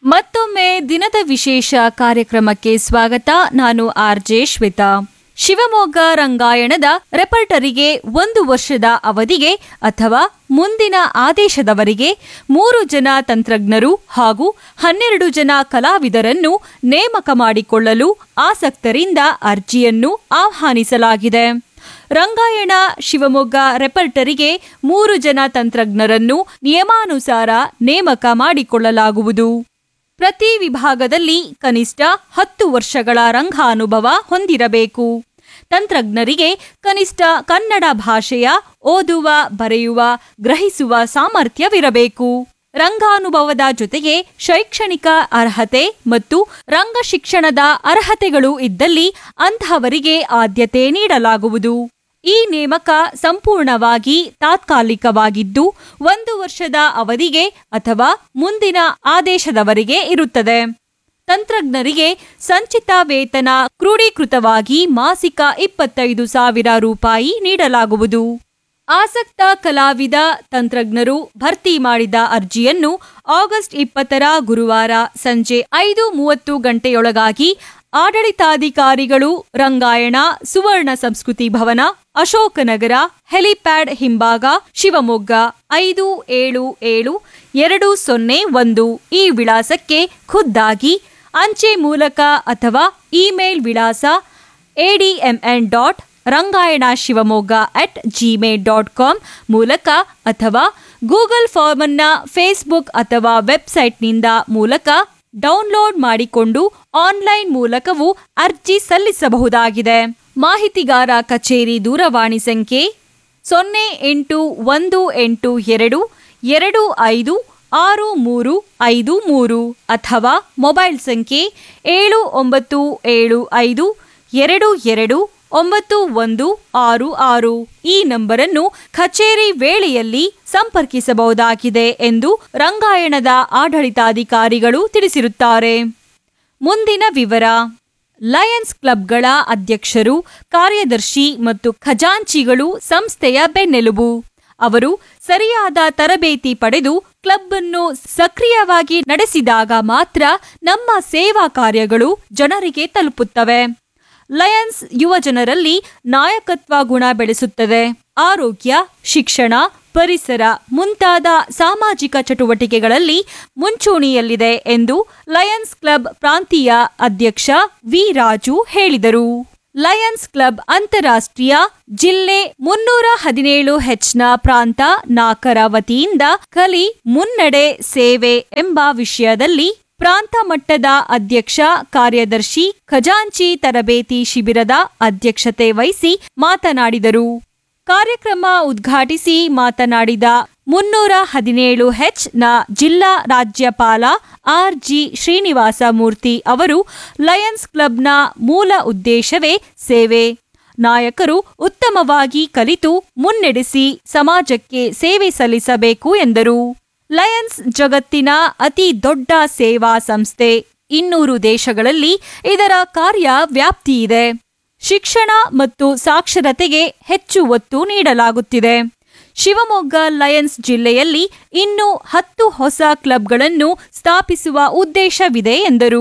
ಮತ್ತೊಮ್ಮೆ ದಿನದ ವಿಶೇಷ ಕಾರ್ಯಕ್ರಮಕ್ಕೆ ಸ್ವಾಗತ ನಾನು ಆರ್ ಜೆ ಶ್ವೇತಾ ಶಿವಮೊಗ್ಗ ರಂಗಾಯಣದ ರೆಪರ್ಟರಿಗೆ ಒಂದು ವರ್ಷದ ಅವಧಿಗೆ ಅಥವಾ ಮುಂದಿನ ಆದೇಶದವರೆಗೆ ಮೂರು ಜನ ತಂತ್ರಜ್ಞರು ಹಾಗೂ ಹನ್ನೆರಡು ಜನ ಕಲಾವಿದರನ್ನು ನೇಮಕ ಮಾಡಿಕೊಳ್ಳಲು ಆಸಕ್ತರಿಂದ ಅರ್ಜಿಯನ್ನು ಆಹ್ವಾನಿಸಲಾಗಿದೆ ರಂಗಾಯಣ ಶಿವಮೊಗ್ಗ ರೆಪರ್ಟರಿಗೆ ಮೂರು ಜನ ತಂತ್ರಜ್ಞರನ್ನು ನಿಯಮಾನುಸಾರ ನೇಮಕ ಮಾಡಿಕೊಳ್ಳಲಾಗುವುದು ಪ್ರತಿ ವಿಭಾಗದಲ್ಲಿ ಕನಿಷ್ಠ ಹತ್ತು ವರ್ಷಗಳ ರಂಗಾನುಭವ ಹೊಂದಿರಬೇಕು ತಂತ್ರಜ್ಞರಿಗೆ ಕನಿಷ್ಠ ಕನ್ನಡ ಭಾಷೆಯ ಓದುವ ಬರೆಯುವ ಗ್ರಹಿಸುವ ಸಾಮರ್ಥ್ಯವಿರಬೇಕು ರಂಗಾನುಭವದ ಜೊತೆಗೆ ಶೈಕ್ಷಣಿಕ ಅರ್ಹತೆ ಮತ್ತು ರಂಗ ಶಿಕ್ಷಣದ ಅರ್ಹತೆಗಳು ಇದ್ದಲ್ಲಿ ಅಂತಹವರಿಗೆ ಆದ್ಯತೆ ನೀಡಲಾಗುವುದು ಈ ನೇಮಕ ಸಂಪೂರ್ಣವಾಗಿ ತಾತ್ಕಾಲಿಕವಾಗಿದ್ದು ಒಂದು ವರ್ಷದ ಅವಧಿಗೆ ಅಥವಾ ಮುಂದಿನ ಆದೇಶದವರೆಗೆ ಇರುತ್ತದೆ ತಂತ್ರಜ್ಞರಿಗೆ ಸಂಚಿತ ವೇತನ ಕ್ರೋಢೀಕೃತವಾಗಿ ಮಾಸಿಕ ಇಪ್ಪತ್ತೈದು ಸಾವಿರ ರೂಪಾಯಿ ನೀಡಲಾಗುವುದು ಆಸಕ್ತ ಕಲಾವಿದ ತಂತ್ರಜ್ಞರು ಭರ್ತಿ ಮಾಡಿದ ಅರ್ಜಿಯನ್ನು ಆಗಸ್ಟ್ ಇಪ್ಪತ್ತರ ಗುರುವಾರ ಸಂಜೆ ಐದು ಮೂವತ್ತು ಗಂಟೆಯೊಳಗಾಗಿ ಆಡಳಿತಾಧಿಕಾರಿಗಳು ರಂಗಾಯಣ ಸುವರ್ಣ ಸಂಸ್ಕೃತಿ ಭವನ ಅಶೋಕನಗರ ಹೆಲಿಪ್ಯಾಡ್ ಹಿಂಭಾಗ ಶಿವಮೊಗ್ಗ ಐದು ಏಳು ಏಳು ಎರಡು ಸೊನ್ನೆ ಒಂದು ಈ ವಿಳಾಸಕ್ಕೆ ಖುದ್ದಾಗಿ ಅಂಚೆ ಮೂಲಕ ಅಥವಾ ಇಮೇಲ್ ವಿಳಾಸ ADMN dot Rangayana Shivamogga at Gmail dot com ಮೂಲಕ ಅಥವಾ ಗೂಗಲ್ ಫಾರ್ಮ್ ಅನ್ನ ಫೇಸ್ಬುಕ್ ಅಥವಾ ವೆಬ್ಸೈಟ್ನಿಂದ ಮೂಲಕ ಡೌನ್ಲೋಡ್ ಮಾಡಿಕೊಂಡು ಆನ್ಲೈನ್ ಮೂಲಕವೂ ಅರ್ಜಿ ಸಲ್ಲಿಸಬಹುದಾಗಿದೆ ಮಾಹಿತಿಗಾರ ಕಚೇರಿ ದೂರವಾಣಿ ಸಂಖ್ಯೆ ಸೊನ್ನೆ ಎಂಟು ಒಂದು ಎಂಟು ಎರಡು ಎರಡು ಐದು ಆರು ಮೂರು ಐದು ಮೂರು ಅಥವಾ ಮೊಬೈಲ್ ಸಂಖ್ಯೆ ಏಳು ಒಂಬತ್ತು ಏಳು ಐದು ಎರಡು ಎರಡು ಒಂಬತ್ತು ಒಂದು ಆರು ಆರು ಈ ನಂಬರನ್ನು ಕಚೇರಿ ವೇಳೆಯಲ್ಲಿ ಸಂಪರ್ಕಿಸಬಹುದಾಗಿದೆ ಎಂದು ರಂಗಾಯಣದ ಆಡಳಿತಾಧಿಕಾರಿಗಳು ತಿಳಿಸಿರುತ್ತಾರೆ ಮುಂದಿನ ವಿವರ ಲಯನ್ಸ್ ಕ್ಲಬ್ಗಳ ಅಧ್ಯಕ್ಷರು ಕಾರ್ಯದರ್ಶಿ ಮತ್ತು ಖಜಾಂಚಿಗಳು ಸಂಸ್ಥೆಯ ಬೆನ್ನೆಲುಬು ಅವರು ಸರಿಯಾದ ತರಬೇತಿ ಪಡೆದು ಕ್ಲಬ್ ಅನ್ನು ಸಕ್ರಿಯವಾಗಿ ನಡೆಸಿದಾಗ ಮಾತ್ರ ನಮ್ಮ ಸೇವಾ ಕಾರ್ಯಗಳು ಜನರಿಗೆ ತಲುಪುತ್ತವೆ ಲಯನ್ಸ್ ಯುವ ಜನರಲ್ಲಿ ನಾಯಕತ್ವ ಗುಣ ಬೆಳೆಸುತ್ತದೆ ಆರೋಗ್ಯ ಶಿಕ್ಷಣ ಪರಿಸರ ಮುಂತಾದ ಸಾಮಾಜಿಕ ಚಟುವಟಿಕೆಗಳಲ್ಲಿ ಮುಂಚೂಣಿಯಲ್ಲಿದೆ ಎಂದು ಲಯನ್ಸ್ ಕ್ಲಬ್ ಪ್ರಾಂತೀಯ ಅಧ್ಯಕ್ಷ ವಿ ರಾಜು ಹೇಳಿದರು ಲಯನ್ಸ್ ಕ್ಲಬ್ ಅಂತಾರಾಷ್ಟ್ರೀಯ ಜಿಲ್ಲೆ ಮುನ್ನೂರ ಹದಿನೇಳು ಹೆಚ್ನ ಪ್ರಾಂತ ನಾಲ್ಕರ ವತಿಯಿಂದ ಕಲಿ ಮುನ್ನಡೆ ಸೇವೆ ಎಂಬ ವಿಷಯದಲ್ಲಿ ಪ್ರಾಂತ ಮಟ್ಟದ ಅಧ್ಯಕ್ಷ ಕಾರ್ಯದರ್ಶಿ ಖಜಾಂಚಿ ತರಬೇತಿ ಶಿಬಿರದ ಅಧ್ಯಕ್ಷತೆ ವಹಿಸಿ ಮಾತನಾಡಿದರು ಕಾರ್ಯಕ್ರಮ ಉದ್ಘಾಟಿಸಿ ಮಾತನಾಡಿದ ಮುನ್ನೂರ ಹದಿನೇಳು ಹೆಚ್ ನ ಜಿಲ್ಲಾ ರಾಜ್ಯಪಾಲ ಆರ್ ಜಿ ಶ್ರೀನಿವಾಸ ಮೂರ್ತಿ ಅವರು ಲಯನ್ಸ್ ಕ್ಲಬ್ನ ಮೂಲ ಉದ್ದೇಶವೇ ಸೇವೆ ನಾಯಕರು ಉತ್ತಮವಾಗಿ ಕಲಿತು ಮುನ್ನಡೆಸಿ ಸಮಾಜಕ್ಕೆ ಸೇವೆ ಸಲ್ಲಿಸಬೇಕು ಎಂದರು ಲಯನ್ಸ್ ಜಗತ್ತಿನ ಅತಿ ದೊಡ್ಡ ಸೇವಾ ಸಂಸ್ಥೆ ಇನ್ನೂರು ದೇಶಗಳಲ್ಲಿ ಇದರ ಕಾರ್ಯ ವ್ಯಾಪ್ತಿಯಿದೆ ಶಿಕ್ಷಣ ಮತ್ತು ಸಾಕ್ಷರತೆಗೆ ಹೆಚ್ಚು ಒತ್ತು ನೀಡಲಾಗುತ್ತಿದೆ ಶಿವಮೊಗ್ಗ ಲಯನ್ಸ್ ಜಿಲ್ಲೆಯಲ್ಲಿ ಇನ್ನೂ ಹತ್ತು ಹೊಸ ಕ್ಲಬ್ಗಳನ್ನು ಸ್ಥಾಪಿಸುವ ಉದ್ದೇಶವಿದೆ ಎಂದರು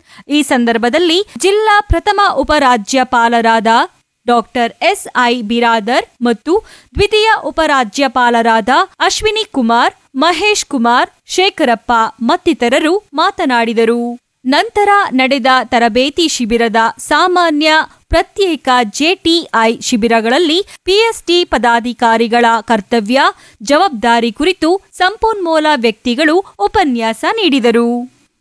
ಈ ಸಂದರ್ಭದಲ್ಲಿ ಜಿಲ್ಲಾ ಪ್ರಥಮ ಉಪರಾಜ್ಯಪಾಲರಾದ ಡಾಕ್ಟರ್ ಎಸ್ ಐ ಬಿರಾದರ್ ಮತ್ತು ದ್ವಿತೀಯ ಉಪರಾಜ್ಯಪಾಲರಾದ ಅಶ್ವಿನಿ ಕುಮಾರ್ ಮಹೇಶ್ ಕುಮಾರ್ ಶೇಖರಪ್ಪ ಮತ್ತಿತರರು ಮಾತನಾಡಿದರು ನಂತರ ನಡೆದ ತರಬೇತಿ ಶಿಬಿರದ ಸಾಮಾನ್ಯ ಪ್ರತ್ಯೇಕ ಜೆಟಿಐ ಶಿಬಿರಗಳಲ್ಲಿ ಪಿಎಸ್ಟಿ ಪದಾಧಿಕಾರಿಗಳ ಕರ್ತವ್ಯ ಜವಾಬ್ದಾರಿ ಕುರಿತು ಸಂಪನ್ಮೂಲ ವ್ಯಕ್ತಿಗಳು ಉಪನ್ಯಾಸ ನೀಡಿದರು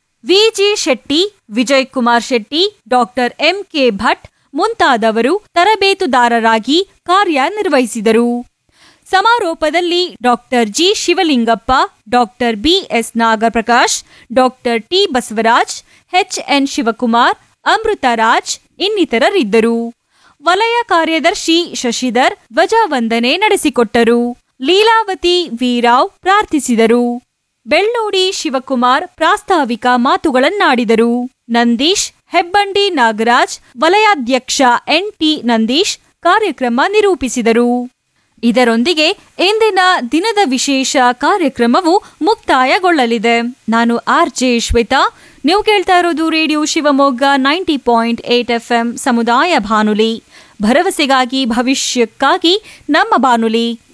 VG Shetty Vijay Kumar Shetty doctor MK Bhat ಮುಂತಾದವರು ತರಬೇತುದಾರರಾಗಿ ಕಾರ್ಯನಿರ್ವಹಿಸಿದರು ಸಮಾರೋಪದಲ್ಲಿ doctor G Shivalingappa doctor BS Nagaprakash doctor T Basavaraj HN Shivakumar Amrutharaj ಇನ್ನಿತರರಿದ್ದರು ವಲಯ ಕಾರ್ಯದರ್ಶಿ ಶಶಿಧರ್ ಧ್ವಜವಂದನೆ ನಡೆಸಿಕೊಟ್ಟರು ಲೀಲಾವತಿ ವಿರಾವ್ ಪ್ರಾರ್ಥಿಸಿದರು ಬೆಳ್ಳೂಡಿ ಶಿವಕುಮಾರ್ ಪ್ರಾಸ್ತಾವಿಕ ಮಾತುಗಳನ್ನಾಡಿದರು ನಂದೀಶ್ ಹೆಬ್ಬಂಡಿ ನಾಗರಾಜ್ ವಲಯಾಧ್ಯಕ್ಷ ಎನ್ ಟಿ ನಂದೀಶ್ ಕಾರ್ಯಕ್ರಮ ನಿರೂಪಿಸಿದರು ಇದರೊಂದಿಗೆ ಇಂದಿನ ದಿನದ ವಿಶೇಷ ಕಾರ್ಯಕ್ರಮವು ಮುಕ್ತಾಯಗೊಳ್ಳಲಿದೆ ನಾನು ಆರ್ ಜೆ ಶ್ವೇತಾ ನೀವು ಕೇಳ್ತಾ ಇರೋದು radio Shivamogga ninety point eight F M ಸಮುದಾಯ ಬಾನುಲಿ ಭರವಸೆಗಾಗಿ ಭವಿಷ್ಯಕ್ಕಾಗಿ ನಮ್ಮ ಬಾನುಲಿ